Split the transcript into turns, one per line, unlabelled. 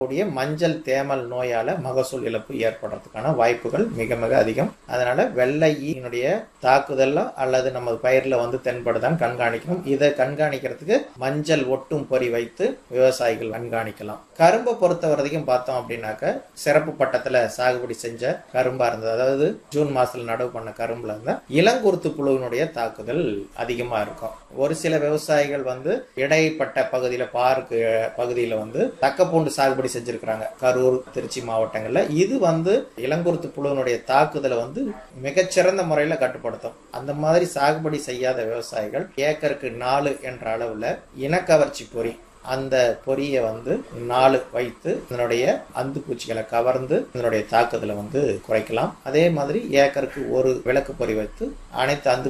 கூடிய மஞ்சள் தேமல் நோயால மகசூல் இழப்பு ஏற்படுறதுக்கான வாய்ப்புகள் மிக மிக அதிகம் அதனால வெள்ளை ஈனுடைய தாக்குதல் அல்லது நம்ம பயிர்ல வந்து தென்படுதான்னு கண்காணிக்கணும் இதை கண்காணிக்கிறதுக்கு மஞ்சள் ஒட்டும் பொறி வைத்து விவசாயிகள் கண்காணிக்கலாம் கரும்பை பொறுத்த வரைக்கும் பார்த்தோம் அப்படின்னாக்க சிறப்பு பட்டத்துல சாகுபடி செஞ்ச கரும்பா இருந்தது அதாவது ஜூன் மாசத்துல நடவு பண்ண கரும்புல இருந்தா இளங்குருத்து புழுவினுடைய தாக்குதல் அதிகமா இருக்கும் ஒரு சில விவசாயிகள் வந்து இடைப்பட்ட பகுதியில பாருக்கு பகுதியில வந்து தக்கப்பூண்டு சாகுபடி செஞ்சிருக்கிறாங்க கரூர் திருச்சி மாவட்டங்கள்ல இது வந்து இளங்குருத்து புழுவினுடைய தாக்குதலை வந்து மிகச்சிறந்த முறையில கட்டுப்படுத்தும் அந்த மாதிரி சாகுபடி செய்யாத விவசாயிகள் ஏக்கருக்கு நாலு என்ற அளவுல இனக்கவர்ச்சி பொறி அந்த பொரியை வந்து நாலு வைத்து இதனுடைய அந்து பூச்சிகளை கவர்ந்து இதனுடைய தாக்குதலை வந்து குறைக்கலாம் அதே மாதிரி ஏக்கருக்கு ஒரு விளக்கு பொறி வைத்து அனைத்து அந்து